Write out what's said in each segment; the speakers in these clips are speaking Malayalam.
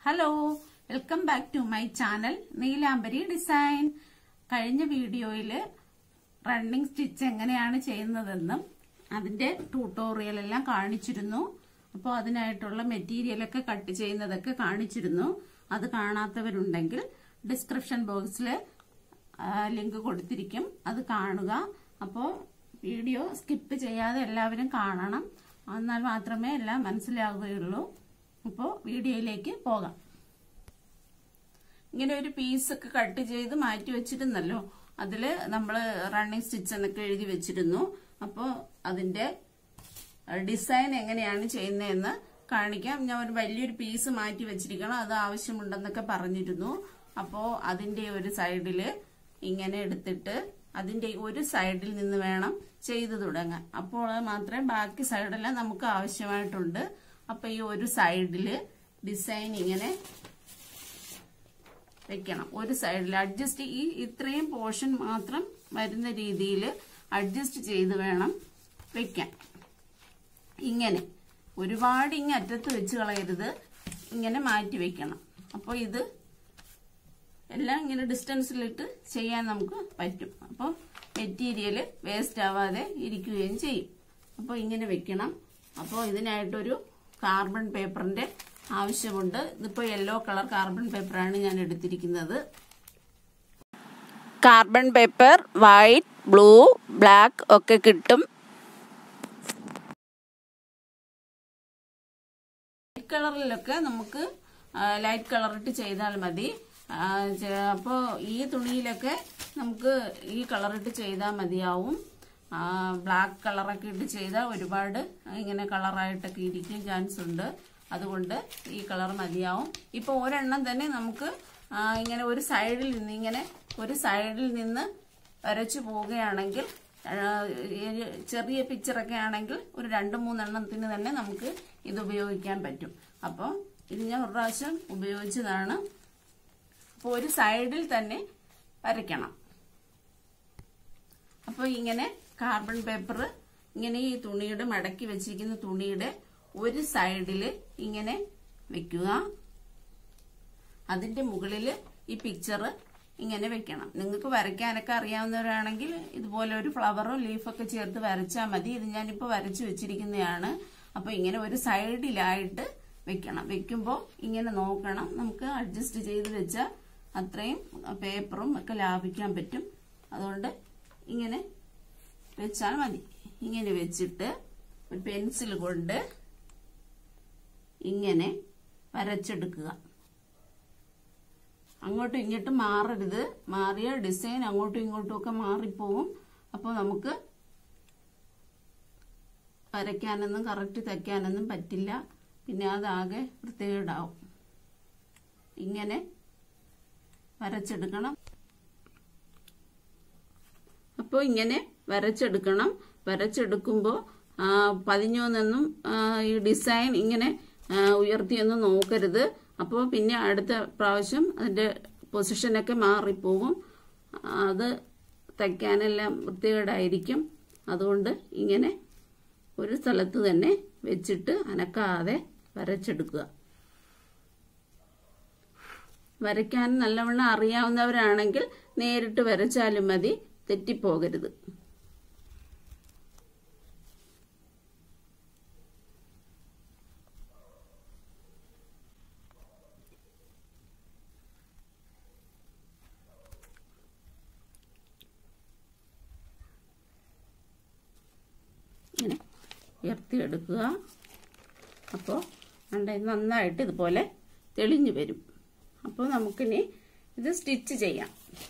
hello welcome back to my channel Neelambari design കഴിഞ്ഞ വീഡിയോയിൽ റണ്ണിങ് സ്റ്റിച്ച് എങ്ങനെയാണ് ചെയ്യുന്നതെന്നും അതിന്റെ ട്യൂട്ടോറിയൽ എല്ലാം കാണിച്ചിരുന്നു അപ്പോൾ അതിനായിട്ടുള്ള മെറ്റീരിയലൊക്കെ കട്ട് ചെയ്യുന്നതൊക്കെ കാണിച്ചിരുന്നു അത് കാണാത്തവരുണ്ടെങ്കിൽ ഡിസ്ക്രിപ്ഷൻ ബോക്സിൽ ലിങ്ക് കൊടുത്തിരിക്കും അത് കാണുക അപ്പോൾ വീഡിയോ സ്കിപ്പ് ചെയ്യാതെ എല്ലാവരും കാണണം എന്നാൽ മാത്രമേ എല്ലാം മനസ്സിലാവുകയുള്ളൂ അപ്പോൾ വീഡിയോയിലേക്ക് പോകാം ഇങ്ങനെ ഒരു പീസൊക്കെ കട്ട് ചെയ്ത് മാറ്റി വെച്ചിരുന്നല്ലോ അതിൽ നമ്മൾ റണ്ണിങ് സ്റ്റിച്ച് എന്നൊക്കെ എഴുതി വെച്ചിരുന്നു അപ്പോൾ അതിന്റെ ഡിസൈൻ എങ്ങനെയാണ് ചെയ്യുന്നതെന്ന് കാണിക്കാം ഞാൻ ഒരു വലിയൊരു പീസ് മാറ്റി വെച്ചിരിക്കണം അത് ആവശ്യമുണ്ടെന്നൊക്കെ പറഞ്ഞിരുന്നു അപ്പോൾ അതിന്റെ ഒരു സൈഡിൽ ഇങ്ങനെ എടുത്തിട്ട് അതിന്റെ ഒരു സൈഡിൽ നിന്ന് വേണം ചെയ്തു തുടങ്ങാൻ അപ്പോൾ മാത്രമേ ബാക്കി സൈഡെല്ലാം നമുക്ക് ആവശ്യമായിട്ടുണ്ട് അപ്പൊ ഈ ഒരു സൈഡില് ഡിസൈൻ ഇങ്ങനെ വെക്കണം ഒരു സൈഡിൽ അഡ്ജസ്റ്റ് ഈ ഇത്രയും പോർഷൻ മാത്രം വരുന്ന രീതിയിൽ അഡ്ജസ്റ്റ് ചെയ്ത് വേണം വെക്കാൻ ഇങ്ങനെ ഒരുപാട് ഇങ്ങ അറ്റത്ത് വെച്ച് കളയരുത് ഇങ്ങനെ മാറ്റി വെക്കണം അപ്പോൾ ഇത് എല്ലാം ഇങ്ങനെ ഡിസ്റ്റൻസിലിട്ട് ചെയ്യാൻ നമുക്ക് പറ്റും അപ്പോൾ മെറ്റീരിയൽ വേസ്റ്റ് ആവാതെ ഇരിക്കുകയും ചെയ്യും അപ്പോൾ ഇങ്ങനെ വെക്കണം അപ്പോൾ ഇതിനായിട്ടൊരു കാർബൺ പേപ്പറിന്റെ ആവശ്യമുണ്ട് ഇതിപ്പോൾ യെല്ലോ കളർ കാർബൺ പേപ്പറാണ് ഞാൻ എടുത്തിരിക്കുന്നത് carbon paper white blue black ഒക്കെ കിട്ടും ലൈറ്റ് കളറിലൊക്കെ നമുക്ക് ലൈറ്റ് കളർ ഇട്ട് ചെയ്താൽ മതി അപ്പോൾ ഈ തുണിയിലൊക്കെ നമുക്ക് ഈ കളർ ഇട്ട് ചെയ്താൽ മതിയാവും ബ്ലാക്ക് കളറൊക്കെ ഇട്ട് ചെയ്താൽ ഒരുപാട് ഇങ്ങനെ കളറായിട്ടൊക്കെ ഇരിക്കാൻ ചാൻസ് ഉണ്ട് അതുകൊണ്ട് ഈ കളർ മതിയാവും ഇപ്പോൾ ഒരെണ്ണം തന്നെ നമുക്ക് ഇങ്ങനെ ഒരു സൈഡിൽ നിന്ന് ഇങ്ങനെ ഒരു സൈഡിൽ നിന്ന് വരച്ചു പോവുകയാണെങ്കിൽ ചെറിയ പിക്ചറൊക്കെ ആണെങ്കിൽ ഒരു രണ്ട് മൂന്നെണ്ണത്തിന് തന്നെ നമുക്ക് ഇത് ഉപയോഗിക്കാൻ പറ്റും അപ്പോൾ ഇത് ഞാൻ ഒരു പ്രാവശ്യം ഉപയോഗിച്ചതാണ് അപ്പോൾ ഒരു സൈഡിൽ തന്നെ വരയ്ക്കണം അപ്പോൾ ഇങ്ങനെ കാർബൺ പേപ്പർ ഇങ്ങനെ ഈ തുണിയുടെ മടക്കി വെച്ചിരിക്കുന്ന തുണിയുടെ ഒരു സൈഡിൽ ഇങ്ങനെ വെക്കുക അതിന്റെ മുകളിൽ ഈ പിക്ചർ ഇങ്ങനെ വെക്കണം നിങ്ങൾക്ക് വരയ്ക്കാനൊക്കെ അറിയാവുന്നവരാണെങ്കിൽ ഇതുപോലെ ഒരു ഫ്ലവറോ ലീഫൊക്കെ ചേർത്ത് വരച്ചാൽ മതി ഇത് ഞാനിപ്പോൾ വരച്ചു വെച്ചിരിക്കുന്നതാണ് അപ്പോൾ ഇങ്ങനെ ഒരു സൈഡിലായിട്ട് വെക്കണം വെക്കുമ്പോൾ ഇങ്ങനെ നോക്കണം നമുക്ക് അഡ്ജസ്റ്റ് ചെയ്ത് വെച്ചാൽ അത്രയും പേപ്പറും ഒക്കെ ലാഭിക്കാൻ പറ്റും അതുകൊണ്ട് ഇങ്ങനെ വെച്ചാൽ മതി ഇങ്ങനെ വെച്ചിട്ട് ഒരു പെൻസിൽ കൊണ്ട് ഇങ്ങനെ വരച്ചെടുക്കുക അങ്ങോട്ടും ഇങ്ങോട്ടും മാറരുത് മാറിയ ഡിസൈൻ അങ്ങോട്ടും ഇങ്ങോട്ടും ഒക്കെ മാറിപ്പോവും അപ്പോൾ നമുക്ക് വരയ്ക്കാനൊന്നും കറക്റ്റ് തയ്ക്കാനൊന്നും പറ്റില്ല പിന്നെ അതാകെ വൃത്തികേടാവും ഇങ്ങനെ വരച്ചെടുക്കണം അപ്പോൾ ഇങ്ങനെ വരച്ചെടുക്കണം വരച്ചെടുക്കുമ്പോൾ പതിഞ്ഞോന്നൊന്നും ഈ ഡിസൈൻ ഇങ്ങനെ ഉയർത്തിയൊന്നും നോക്കരുത് അപ്പോൾ പിന്നെ അടുത്ത പ്രാവശ്യം അതിൻ്റെ പൊസിഷനൊക്കെ മാറിപ്പോകും അത് തയ്ക്കാനെല്ലാം വൃത്തികേടായിരിക്കും അതുകൊണ്ട് ഇങ്ങനെ ഒരു സ്ഥലത്ത് തന്നെ വെച്ചിട്ട് അനക്കാതെ വരച്ചെടുക്കുക വരയ്ക്കാൻ നല്ലവണ്ണം അറിയാവുന്നവരാണെങ്കിൽ നേരിട്ട് വരച്ചാലും മതി തെറ്റിപ്പോകരുത് ഇങ്ങനെ ഉയർത്തിയെടുക്കുക അപ്പോൾ നന്നായിട്ട് ഇതുപോലെ തെളിഞ്ഞു വരും അപ്പോൾ നമുക്കിനി ഇത് സ്റ്റിച്ച് ചെയ്യാം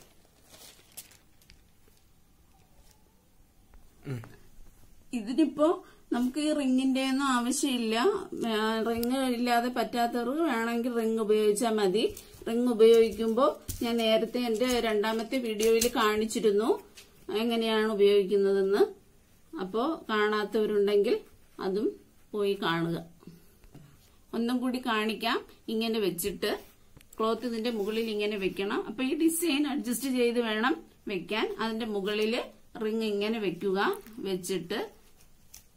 ഇതിനിപ്പോ നമുക്ക് ഈ റിങ്ങിന്റെ ഒന്നും ആവശ്യമില്ല റിങ് ഇല്ലാതെ പറ്റാത്തവർ വേണമെങ്കിൽ റിങ് ഉപയോഗിച്ചാൽ മതി റിങ് ഉപയോഗിക്കുമ്പോൾ ഞാൻ നേരത്തെ എന്റെ രണ്ടാമത്തെ വീഡിയോയിൽ കാണിച്ചിരുന്നു എങ്ങനെയാണ് ഉപയോഗിക്കുന്നതെന്ന് അപ്പോൾ കാണാത്തവരുണ്ടെങ്കിൽ അതും പോയി കാണുക ഒന്നും കൂടി കാണിക്കാം ഇങ്ങനെ വെച്ചിട്ട് ക്ലോത്ത് ഇതിന്റെ മുകളിൽ ഇങ്ങനെ വെക്കണം അപ്പൊ ഈ ഡിസൈൻ അഡ്ജസ്റ്റ് ചെയ്ത് വേണം വെക്കാൻ അതിന്റെ മുകളിൽ റിങ് ഇങ്ങനെ വെക്കുക വെച്ചിട്ട്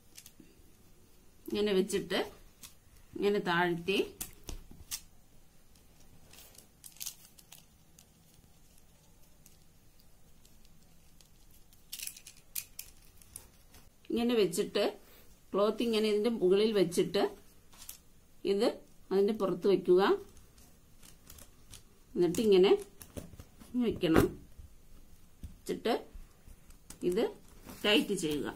ഇങ്ങനെ വെച്ചിട്ട് ഇങ്ങനെ താഴ്ത്തി ഇങ്ങനെ വെച്ചിട്ട് ക്ലോത്ത് ഇങ്ങനെ ഇതിന്റെ മുകളിൽ വെച്ചിട്ട് ഇത് അതിന്റെ പുറത്ത് വെക്കുക എന്നിട്ട് ഇങ്ങനെ വെക്കണം വെച്ചിട്ട് ഇത് ടൈറ്റ് ചെയ്യുക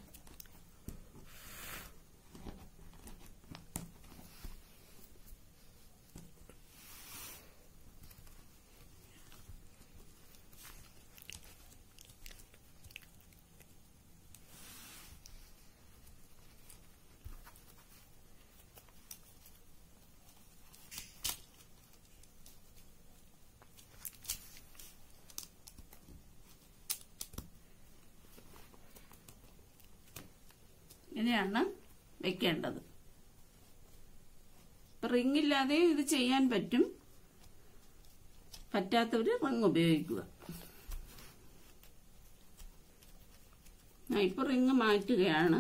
ഇങ്ങനെയാണ് വെക്കേണ്ടത് റിംഗ് ഇല്ലാതെ ഇത് ചെയ്യാൻ പറ്റും പറ്റാത്തവര് റിംഗ് ഉപയോഗിക്കുക ഞാൻ ഇപ്പൊ റിംഗ് മാറ്റുകയാണ്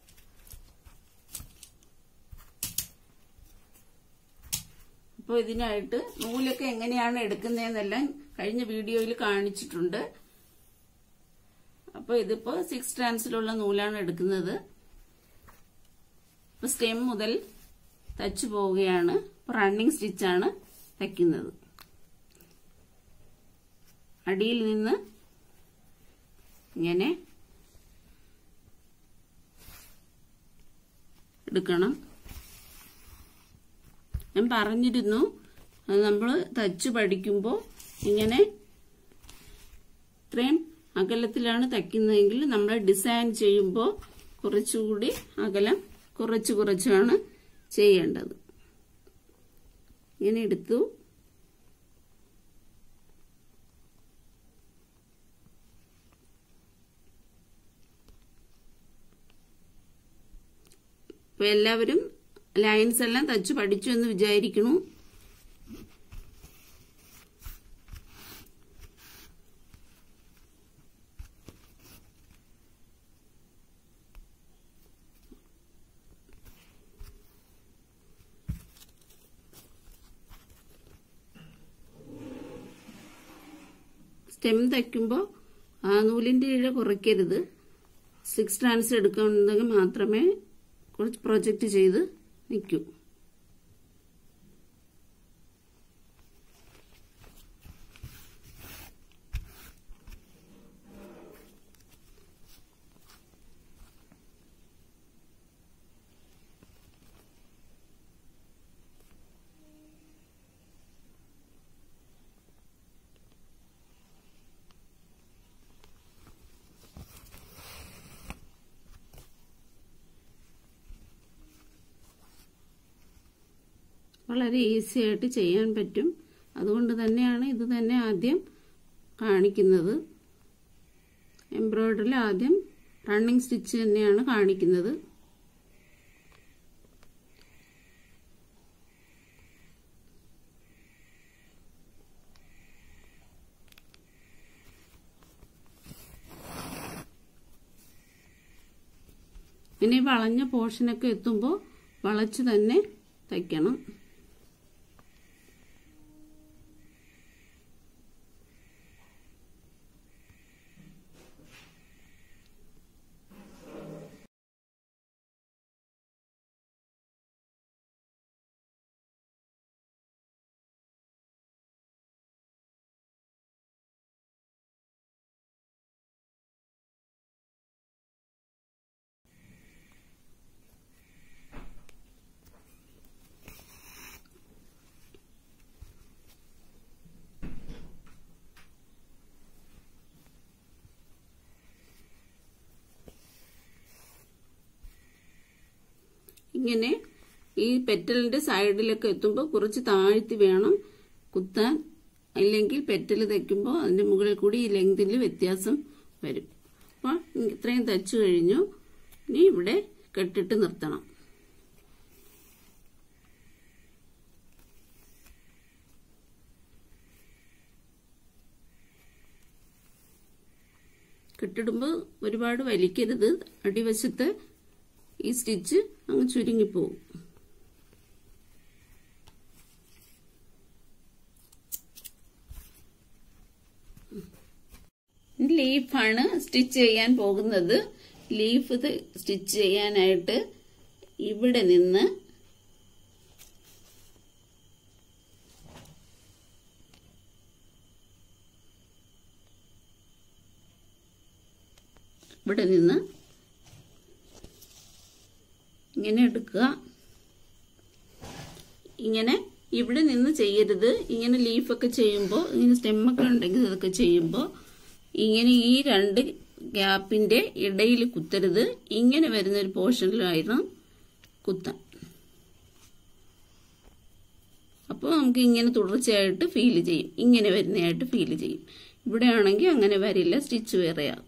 അപ്പോൾ ഇതിനായിട്ട് നൂലൊക്കെ എങ്ങനെയാണ് എടുക്കുന്നതെന്നെല്ലാം കഴിഞ്ഞ വീഡിയോയിൽ കാണിച്ചിട്ടുണ്ട് അപ്പോൾ ഇതിപ്പോ സിക്സ് സ്റ്റാൻസിലുള്ള നൂലാണ് എടുക്കുന്നത് ഇപ്പൊ സ്റ്റെം മുതൽ തച്ചു പോവുകയാണ് റണ്ണിങ് സ്റ്റിച്ചാണ് തയ്ക്കുന്നത് അടിയിൽ നിന്ന് ഇങ്ങനെ എടുക്കണം ഞാൻ പറഞ്ഞിരുന്നു അത് നമ്മൾ തച്ച് പഠിക്കുമ്പോൾ ഇങ്ങനെ ഇത്രയും അകലത്തിലാണ് തയ്ക്കുന്നതെങ്കിൽ നമ്മൾ ഡിസൈൻ ചെയ്യുമ്പോൾ കുറച്ചുകൂടി അകലം കുറച്ച് കുറച്ചാണ് ചെയ്യേണ്ടത് ഇങ്ങനെ എടുത്തു ഇപ്പൊ എല്ലാവരും ലൈൻസ് എല്ലാം തച്ച് പഠിച്ചു എന്ന് വിചാരിക്കണു സ്റ്റെം തയ്ക്കുമ്പോൾ ആ നൂലിന്റെ ഇഴ കുറയ്ക്കരുത് സിക്സ് സ്റ്റാൻസ് എടുക്കുന്നുണ്ടെങ്കിൽ മാത്രമേ കുറച്ച് പ്രൊജക്റ്റ് ചെയ്ത് നിൽക്കൂ വളരെ ഈസി ആയിട്ട് ചെയ്യാൻ പറ്റും അതുകൊണ്ട് തന്നെയാണ് ഇത് തന്നെ ആദ്യം കാണിക്കുന്നത് എംബ്രോയിഡറിൽ ആദ്യം റണ്ണിങ് സ്റ്റിച്ച് തന്നെയാണ് കാണിക്കുന്നത് ഇനി വളഞ്ഞ പോർഷനൊക്കെ എത്തുമ്പോൾ വളച്ച് തന്നെ തയ്ക്കണം ഇങ്ങനെ ഈ പെറ്റലിന്റെ സൈഡിലൊക്കെ എത്തുമ്പോൾ കുറച്ച് താഴ്ത്തി വേണം കുത്താൻ അല്ലെങ്കിൽ പെറ്റൽ തയ്ക്കുമ്പോൾ അതിന്റെ മുകളിൽ കൂടി ഈ ലെങ്തിൽ വ്യത്യാസം വരും അപ്പോൾ ഇത്രയും തച്ചു കഴിഞ്ഞു ഇനി ഇവിടെ കെട്ടിട്ട് നിർത്തണം കെട്ടിടുമ്പോൾ ഒരുപാട് വലിക്കരുത് അടിവശത്ത് ഈ സ്റ്റിച്ച് അങ്ങ് ചുരുങ്ങിപ്പോവും ലീഫാണ് സ്റ്റിച്ച് ചെയ്യാൻ പോകുന്നത് ലീഫ് ഇത് സ്റ്റിച്ച് ചെയ്യാനായിട്ട് ഇവിടെ നിന്ന് ഇവിടെ നിന്ന് ഇങ്ങനെ എടുക്കുക ഇങ്ങനെ ഇവിടെ നിന്ന് ചെയ്യരുത് ഇങ്ങനെ ലീഫൊക്കെ ചെയ്യുമ്പോൾ ഇങ്ങനെ സ്റ്റെമ്മൊക്കെ ഉണ്ടെങ്കിൽ ഇതൊക്കെ ചെയ്യുമ്പോൾ ഇങ്ങനെ ഈ രണ്ട് ഗ്യാപ്പിന്റെ ഇടയിൽ കുത്തരുത് ഇങ്ങനെ വരുന്ന ഒരു പോർഷനിലായിരുന്നു കുത്താൻ അപ്പോൾ നമുക്ക് ഇങ്ങനെ തുടർച്ചയായിട്ട് ഫീൽ ചെയ്യും ഇങ്ങനെ വരുന്നതായിട്ട് ഫീൽ ചെയ്യും ഇവിടെ ആണെങ്കിൽ അങ്ങനെ വരില്ല സ്റ്റിച്ച് വേറെയാകും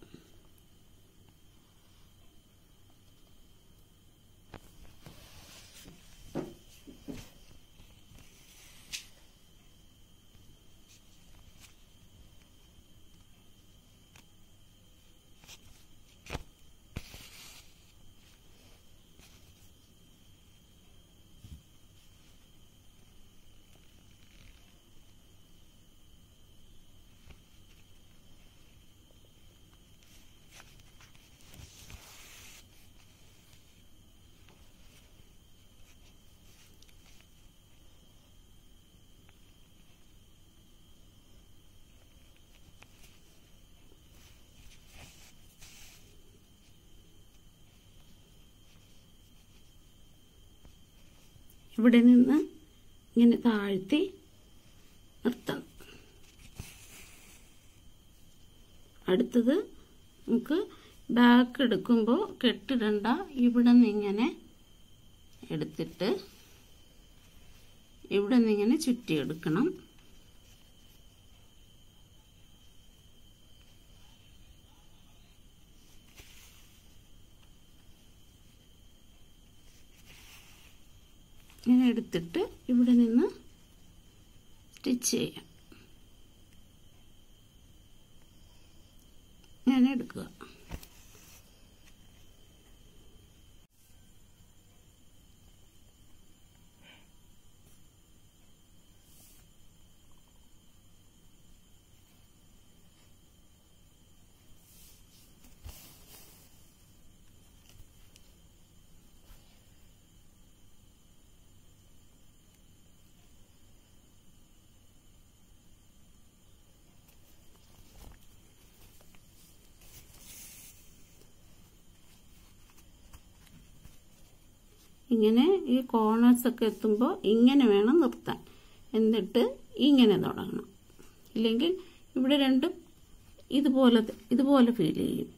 ഇവിടെ നിന്ന് ഇങ്ങനെ താഴ്ത്തി നിർത്തണം അടുത്തത് നമുക്ക് ബാക്ക് എടുക്കുമ്പോൾ കെട്ടിടണ്ട ഇവിടെ നിന്ന് ഇങ്ങനെ എടുത്തിട്ട് ഇവിടെ നിന്ന് ഇങ്ങനെ ചുറ്റിയെടുക്കണം ഇങ്ങനെ എടുത്തിട്ട് ഇവിടെ നിന്ന് സ്റ്റിച്ച് ചെയ്യാം ഇങ്ങനെ എടുക്കുക ഇങ്ങനെ ഈ കോർണേഴ്സ് ഒക്കെ എത്തുമ്പോൾ ഇങ്ങനെ വേണം നിർത്താൻ എന്നിട്ട് ഇങ്ങനെ തുടങ്ങണം ഇല്ലെങ്കിൽ ഇവിടെ രണ്ടും ഇതുപോലെ ഇതുപോലെ ഫീൽ ചെയ്യും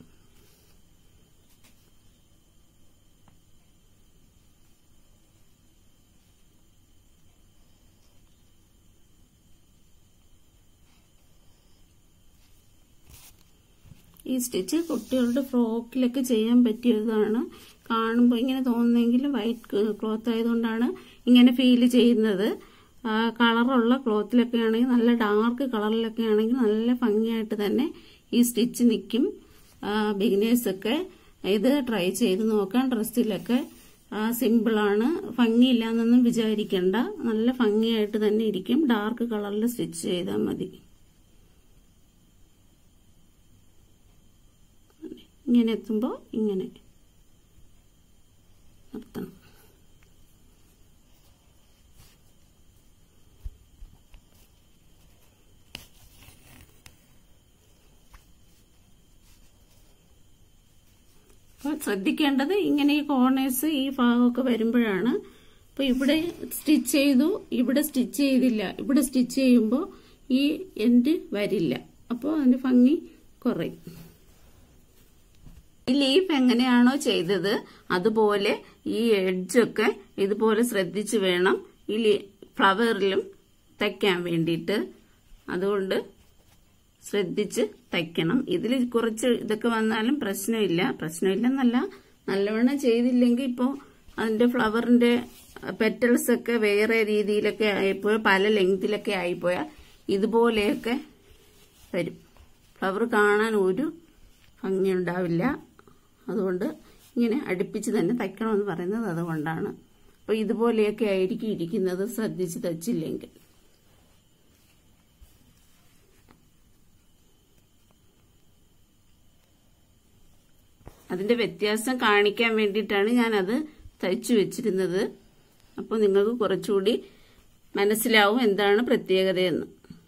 ഈ സ്റ്റിച്ച് കുട്ടികളുടെ ഫ്രോക്കിലൊക്കെ ചെയ്യാൻ പറ്റിയതാണ് കാണുമ്പോൾ ഇങ്ങനെ തോന്നുന്നെങ്കിലും വൈറ്റ് ക്ലോത്ത് ആയതുകൊണ്ടാണ് ഇങ്ങനെ ഫീൽ ചെയ്യുന്നത് ആ, കളറുള്ള ക്ലോത്തിലൊക്കെ ആണെങ്കിൽ നല്ല ഡാർക്ക് കളറിലൊക്കെ ആണെങ്കിൽ നല്ല ഭംഗിയായിട്ട് തന്നെ ഈ സ്റ്റിച്ച് നിൽക്കും ബിഗിനേഴ്സൊക്കെ ഇത് ട്രൈ ചെയ്ത് നോക്കാം ഡ്രസ്സിലൊക്കെ സിമ്പിളാണ് ഭംഗിയില്ല എന്നൊന്നും വിചാരിക്കണ്ട നല്ല ഭംഗിയായിട്ട് തന്നെ ഇരിക്കും ഡാർക്ക് കളറിൽ സ്റ്റിച്ച് ചെയ്താൽ മതി ഇങ്ങനെ എത്തുമ്പോൾ ഇങ്ങനെ നിർത്തണം അപ്പോൾ ശ്രദ്ധിക്കേണ്ടത് ഇങ്ങനെ ഈ കോർണേഴ്സ് ഈ ഭാഗമൊക്കെ വരുമ്പോഴാണ് അപ്പോൾ ഇവിടെ സ്റ്റിച്ച് ചെയ്തു ഇവിടെ സ്റ്റിച്ച് ചെയ്തില്ല ഇവിടെ സ്റ്റിച്ച് ചെയ്യുമ്പോൾ ഈ എൻഡ് വരില്ല അപ്പോൾ അതിന്റെ ഭംഗി കുറയും ഈ ലീഫ് എങ്ങനെയാണോ ചെയ്തത് അതുപോലെ ഈ എഡ്ജൊക്കെ ഇതുപോലെ ശ്രദ്ധിച്ച് വേണം ഈ ഫ്ലവറിലും തയ്ക്കാൻ വേണ്ടിയിട്ട് അതുകൊണ്ട് ശ്രദ്ധിച്ച് തയ്ക്കണം ഇതിൽ കുറച്ച് ഇതൊക്കെ വന്നാലും പ്രശ്നമില്ല പ്രശ്നമില്ലെന്നല്ല നല്ലവണ്ണം ചെയ്തില്ലെങ്കിൽ ഇപ്പോൾ അതിന്റെ ഫ്ലവറിന്റെ പെറ്റൽസ് ഒക്കെ വേറെ രീതിയിലൊക്കെ ആയിപ്പോയാൽ പല ലെങ്തിലൊക്കെ ആയിപ്പോയാൽ ഇതുപോലെയൊക്കെ വരും ഫ്ലവർ കാണാൻ ഒരു ഭംഗിയുണ്ടാവില്ല അതുകൊണ്ട് ഇങ്ങനെ അടുപ്പിച്ച് തന്നെ തയ്ക്കണമെന്ന് പറയുന്നത് അതുകൊണ്ടാണ് അപ്പോൾ ഇതുപോലെയൊക്കെ ആയിരിക്കും ഇരിക്കുന്നത് ശ്രദ്ധിച്ച് തച്ചില്ലെങ്കിൽ അതിന്റെ വ്യത്യാസം കാണിക്കാൻ വേണ്ടിയിട്ടാണ് ഞാനത് തയ്ച്ചു വെച്ചിരുന്നത് അപ്പോൾ നിങ്ങൾക്ക് കുറച്ചുകൂടി മനസ്സിലാവും എന്താണ് പ്രത്യേകതയെന്ന്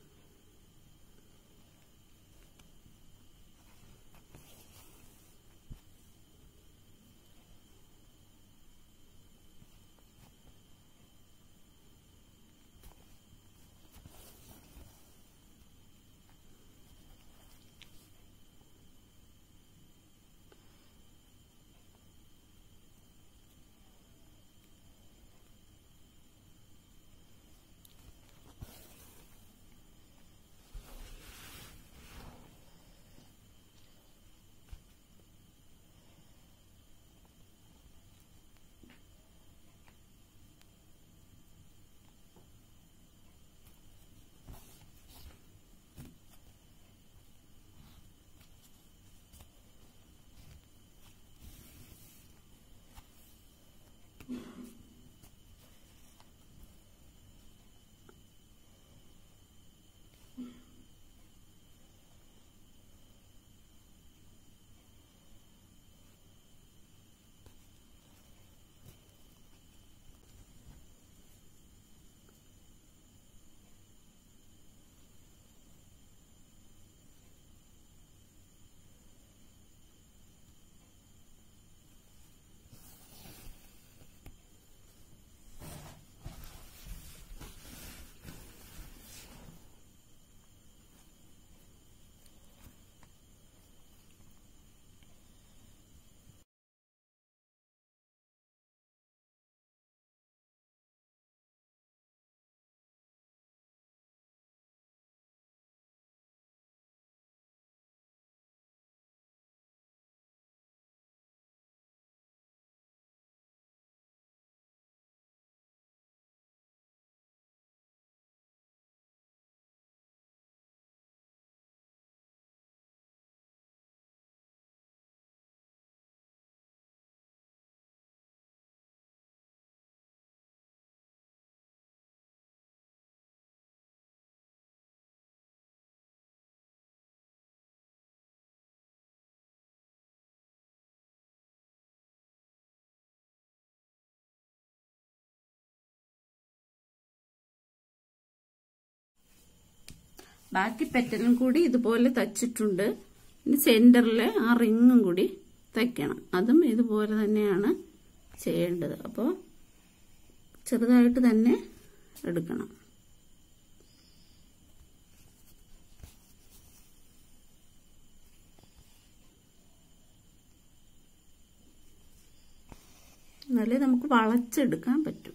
ബാക്കി പെറ്റലും കൂടി ഇതുപോലെ തച്ചിട്ടുണ്ട് ഇനി സെന്ററിൽ ആ റിങ്ങും കൂടി തയ്ക്കണം അതും ഇതുപോലെ തന്നെയാണ് ചെയ്യേണ്ടത് അപ്പോൾ ചെറുതായിട്ട് തന്നെ എടുക്കണം എന്നാലേ നമുക്ക് വളച്ചെടുക്കാൻ പറ്റും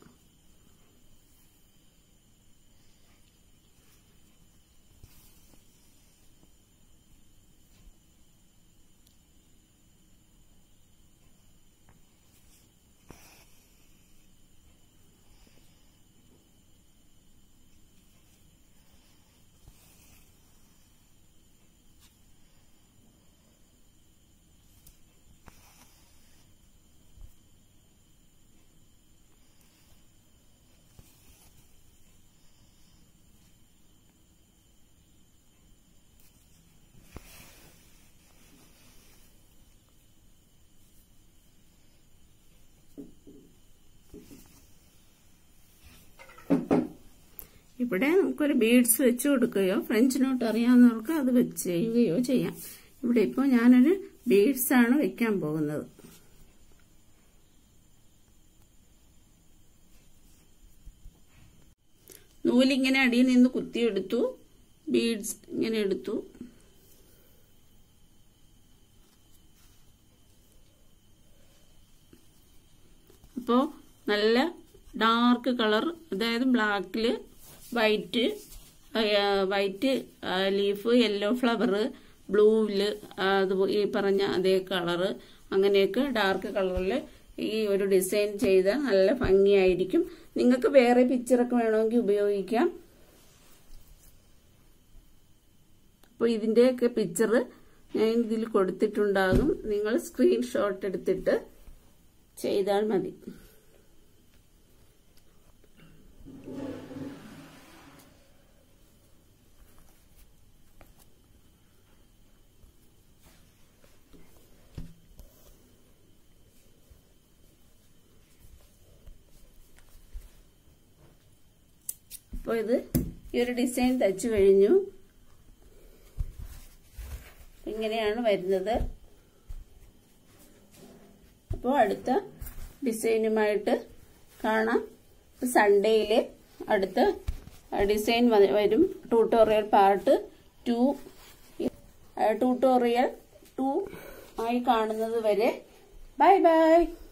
ഇവിടെ നമുക്കൊരു ബീഡ്സ് വെച്ച് കൊടുക്കുകയോ ഫ്രഞ്ച് നോട്ട് അറിയാവുന്നവർക്ക് അത് വെച്ച് ചെയ്യുകയോ ചെയ്യാം ഇവിടെ ഇപ്പോൾ ഞാനൊരു ബീഡ്സ് ആണ് വെക്കാൻ പോകുന്നത് നൂലിങ്ങനെ അടിയിൽ നിന്ന് കുത്തിയെടുത്തു ബീഡ്സ് ഇങ്ങനെ എടുത്തു അപ്പോൾ നല്ല ഡാർക്ക് കളർ അതായത് ബ്ലാക്കിൽ white white leaf yellow flower ബ്ലൂവില് അത് ഈ പറഞ്ഞ അതേ കളറ് അങ്ങനെയൊക്കെ ഡാർക്ക് കളറിൽ ഈ ഒരു ഡിസൈൻ ചെയ്ത നല്ല ഭംഗിയായിരിക്കും നിങ്ങൾക്ക് വേറെ പിക്ചറൊക്കെ വേണമെങ്കിൽ ഉപയോഗിക്കാം അപ്പോൾ ഇതിൻ്റെയൊക്കെ പിക്ചർ ഞാൻ ഇതിൽ കൊടുത്തിട്ടുണ്ടാകും നിങ്ങൾ സ്ക്രീൻഷോട്ട് എടുത്തിട്ട് ചെയ്താൽ മതി അപ്പോൾ ഇത് ഈ ഒരു ഡിസൈൻ തച്ചു കഴിഞ്ഞു ഇങ്ങനെയാണ് വരുന്നത് അപ്പോൾ അടുത്ത ഡിസൈനുമായിട്ട് കാണാം സൺഡേയിൽ അടുത്ത ഡിസൈൻ വരും tutorial part two tutorial two ആയി കാണുന്നത് വരെ ബൈ ബൈ